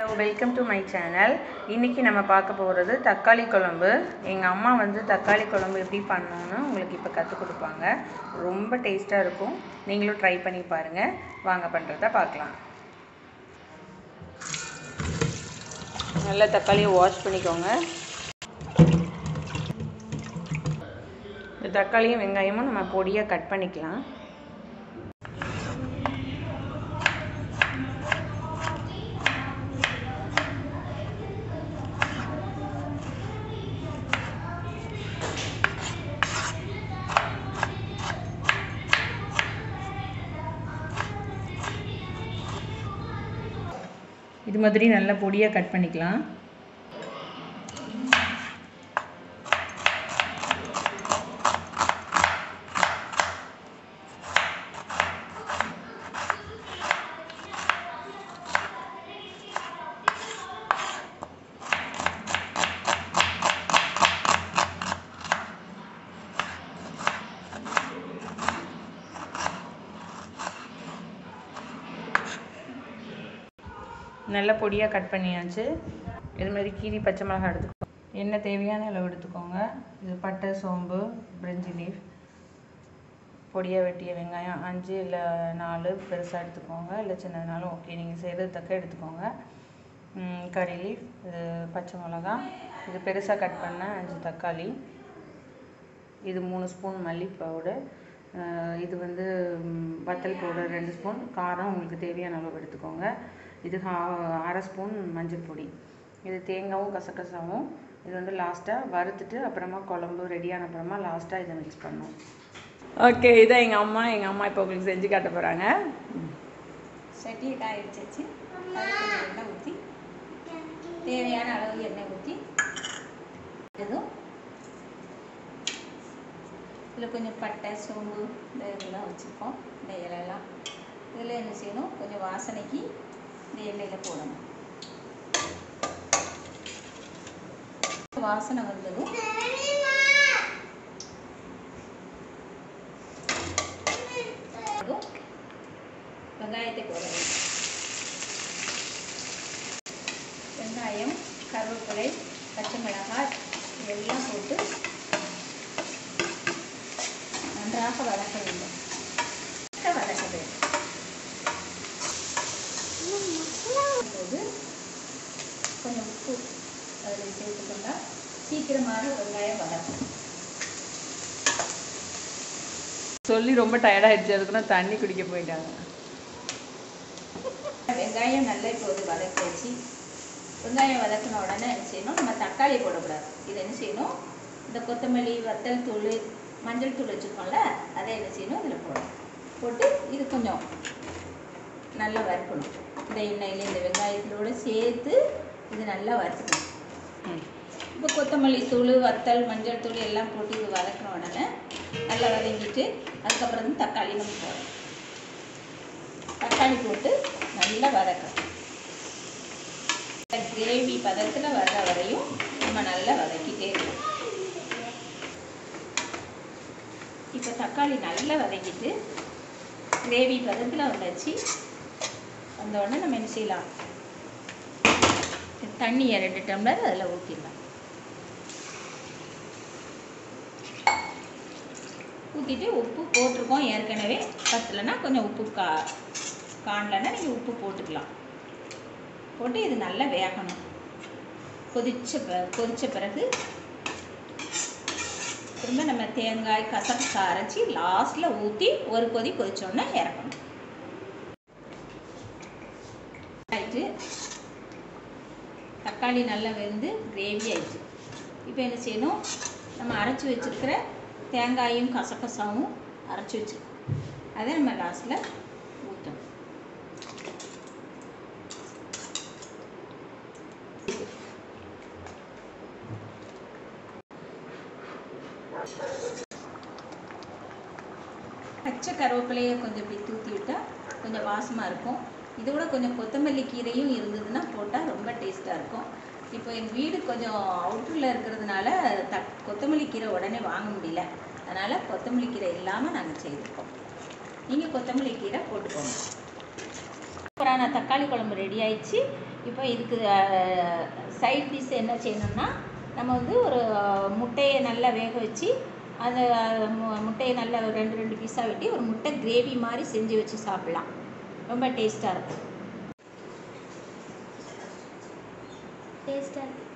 welcome to my channel இன்றைக்கி நம்ம பார்க்க போகிறது தக்காளி குழம்பு எங்கள் அம்மா வந்து தக்காளி குழம்பு எப்படி பண்ணணும்னு உங்களுக்கு இப்போ கற்றுக் கொடுப்பாங்க ரொம்ப டேஸ்ட்டாக இருக்கும் நீங்களும் ட்ரை பண்ணி பாருங்கள் வாங்க பண்ணுறத பார்க்கலாம் நல்லா தக்காளியை வாஷ் பண்ணிக்கோங்க இந்த தக்காளியும் வெங்காயமும் நம்ம பொடியாக கட் பண்ணிக்கலாம் இது மாதிரி நல்லா பொடியாக கட் பண்ணிக்கலாம் நல்ல பொடியாக கட் பண்ணியாச்சு இது மாதிரி கீரி பச்சை மிளகாய் எடுத்துக்கோ எண்ணெய் தேவையான அளவு எடுத்துக்கோங்க இது பட்டை சோம்பு பிரிஞ்சி லீஃப் பொடியாக வெட்டிய வெங்காயம் அஞ்சு இல்லை நாலு பெருசாக எடுத்துக்கோங்க இல்லை சின்னதுனாலும் ஓகே நீங்கள் செய்கிறது தக்க எடுத்துக்கோங்க கறி லீஃப் இது பச்சை மிளகா இது பெருசாக கட் பண்ண அஞ்சு தக்காளி இது மூணு ஸ்பூன் மல்லி பவுடர் இது வந்து வத்தல் பவுடர் ரெண்டு ஸ்பூன் காரம் உங்களுக்கு தேவையான அளவு எடுத்துக்கோங்க இது அரை ஸ்பூன் மஞ்சள் பொடி இது தேங்காயும் கசகசாவும் இது வந்து லாஸ்ட்டாக வறுத்துட்டு அப்புறமா குழம்பு ரெடியான அப்புறமா லாஸ்ட்டாக இதை மிக்ஸ் பண்ணோம் ஓகே இதான் எங்கள் அம்மா எங்கள் அம்மா இப்போ உங்களுக்கு செஞ்சு காட்ட போகிறாங்க சட்டியை காய வச்சாச்சு அதுக்கு கொஞ்சம் எண்ணெய் ஊற்றி தேவையான அளவு எண்ணெய் ஊற்றி இதுவும் இதில் கொஞ்சம் பட்டை சோம்பு இந்த இதெல்லாம் வச்சுருக்கோம் இந்த இலையெல்லாம் இதில் என்ன செய்யணும் கொஞ்சம் வாசனைக்கு இந்த எண்ணெயில் போடணும் வாசனை வந்ததும் வெங்காயத்தை போடணும் வெங்காயம் கருவேப்பிலை பச்சை மிளகாய் இதெல்லாம் போட்டு நன்றாக வதக்க வேண்டும் வதக்க வேண்டும் போது கொஞ்சம் உப்பு அதில் சேர்த்துக்கொண்டா சீக்கிரமாக வெங்காயம் வதக்கும் சொல்லி ரொம்ப டயர்டாகிடுச்சு அதுக்குன்னா தண்ணி குடிக்க போயிட்டாங்க வெங்காயம் நல்லா இப்போ ஒரு வதக்கியாச்சு வெங்காயம் வதக்கின உடனே என்ன செய்யணும் நம்ம தக்காளி போடக்கூடாது இது என்ன செய்யணும் இந்த கொத்தமல்லி வத்தல் தூள் மஞ்சள் தூள் வச்சுருக்கோம்ல அதை என்ன செய்யணும் இதில் போடணும் போட்டு இது கொஞ்சம் நல்லா வறுக்கணும் இந்த எண்ணெயில் இந்த வெங்காயத்தோடு சேர்த்து இது நல்லா வறுக்கணும் இப்போ கொத்தமல்லி தூள் வத்தல் மஞ்சள் தூள் எல்லாம் போட்டு இது வதக்கின உடனே நல்லா வதங்கிட்டு அதுக்கப்புறம் வந்து தக்காளி நம்ம போடணும் தக்காளி போட்டு நல்லா வதக்கணும் கிரேவி பதத்தில் வர்ற வரையும் நம்ம நல்லா வதக்கிட்டே இருக்கணும் இப்போ தக்காளி நல்லா வதக்கிட்டு கிரேவி பதத்தில் வந்தாச்சு வந்த உடனே நம்ம என்ன செய்யலாம் தண்ணியை ரெண்டு டம்ளர் அதில் ஊற்றிடலாம் ஊற்றிட்டு உப்பு போட்டிருக்கோம் ஏற்கனவே பத்தலைன்னா கொஞ்சம் உப்பு கா காணலைன்னா நீங்கள் உப்பு போட்டுக்கலாம் போட்டு இது நல்லா வேகணும் கொதிச்ச ப கொதித்த பிறகு திரும்ப நம்ம தேங்காய் கசகசா அரைச்சி லாஸ்ட்டில் ஊற்றி ஒரு கொதி கொதிச்சோடனே இறக்கணும் ஆயிடுச்சு தக்காளி நல்லா வெந்து கிரேவி ஆயிடுச்சு இப்போ என்ன செய்யணும் நம்ம அரைச்சி வச்சுருக்கிற தேங்காயும் கசகசாவும் அரைச்சி வச்சுருக்கோம் அதை நம்ம லாஸ்ட்டில் ஊற்றணும் பச்சை கருவேப்பிலையை கொஞ்சம் இப்படி தூத்தி விட்டால் கொஞ்சம் வாசமாக இருக்கும் இதோட கொஞ்சம் கொத்தமல்லி கீரையும் இருந்ததுன்னா போட்டால் ரொம்ப டேஸ்ட்டாக இருக்கும் இப்போ எங்கள் வீடு கொஞ்சம் அவுட்டரில் இருக்கிறதுனால த கொத்தமல்லி கீரை உடனே வாங்க முடியல அதனால் கொத்தமல்லி கீரை இல்லாமல் நாங்கள் செய்திருக்கோம் நீங்கள் கொத்தமல்லி கீரை போட்டுக்கோங்க சூப்பரான தக்காளி குழம்பு ரெடி ஆயிடுச்சு இப்போ இதுக்கு சைட் டிஷ் என்ன செய்யணும்னா நம்ம வந்து ஒரு முட்டையை நல்லா வேக வச்சு அந்த மு- முட்டையை நல்லா ஒரு ரெண்டு ரெண்டு பீஸாக வெட்டி ஒரு முட்டை கிரேவி மாதிரி செஞ்சு வச்சு சாப்பிட்லாம் ரொம்ப டேஸ்ட்டாக இருக்கும் டேஸ்ட்டாக